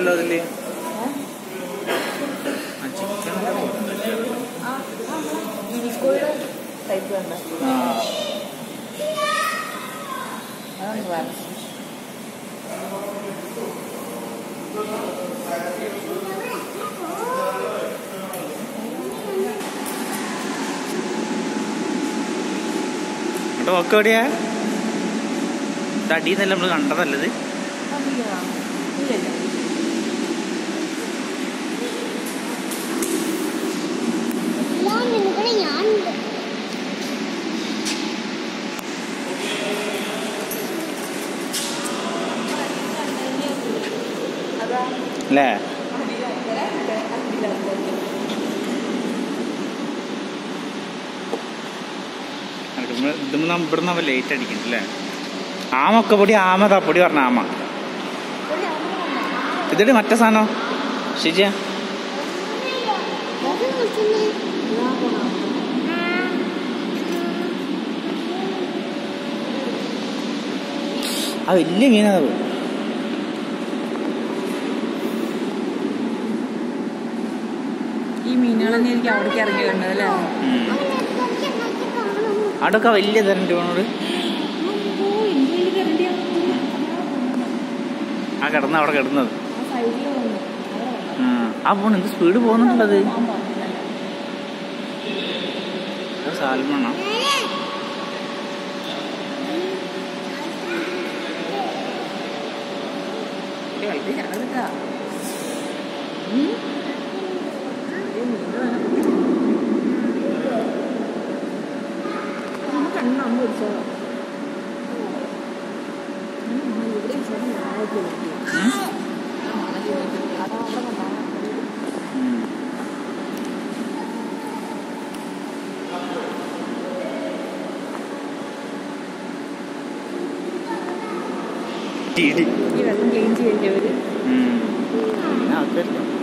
ഉണ്ടല്ലോ അതില് ആ ചിക്കൻ ഗിനിക്കോയുടെ ടൈപ്പ് കണ്ട ആ അതൊന്ന് പറഞ്ഞു എന്നിട്ട് ഒക്കെ എവിടെയാ തടിയെന്നല്ല നമ്മൾ കണ്ടതല്ലത് ഇല്ലല്ലോ എല്ലാം നിങ്ങളുടെ ഞാനുണ്ട് അതാ അല്ലേ ഇതുമ്പോ ഇവിടുന്ന് അവ ലേറ്റ് അടിക്കുന്നുണ്ട് അല്ലേ ആമൊക്കെ പൊടി ആമ തപ്പൊടി പറഞ്ഞ ആമ ഇതിട്ട് മറ്റേ സാധനം ശരിയാ അത് നോക്കുന്നേ ആ വലിയ മീനത് ഈ മീനുകളെന്നെ എനിക്ക് അവിടേക്ക് ഇറങ്ങി കണ്ടത് അല്ലേ അവിടെയൊക്കെ വലിയ തരണ്ട് പോണോട് ആ കിടന്ന അവിടെ കിടന്നത് ആ, ആ പോണ എന്ത് സ്പീഡ് പോകുന്നുണ്ടത് സാൽമണോ ഞങ്ങളിതാ കണ്ണു പിടിച്ചോളാം ഇവിടെ ഇടി ഈ വെള്ളം ക്ലീൻ ചെയ്യേണ്ടവര് ഉം. പിന്നെ ആൾക്കാരില്ല.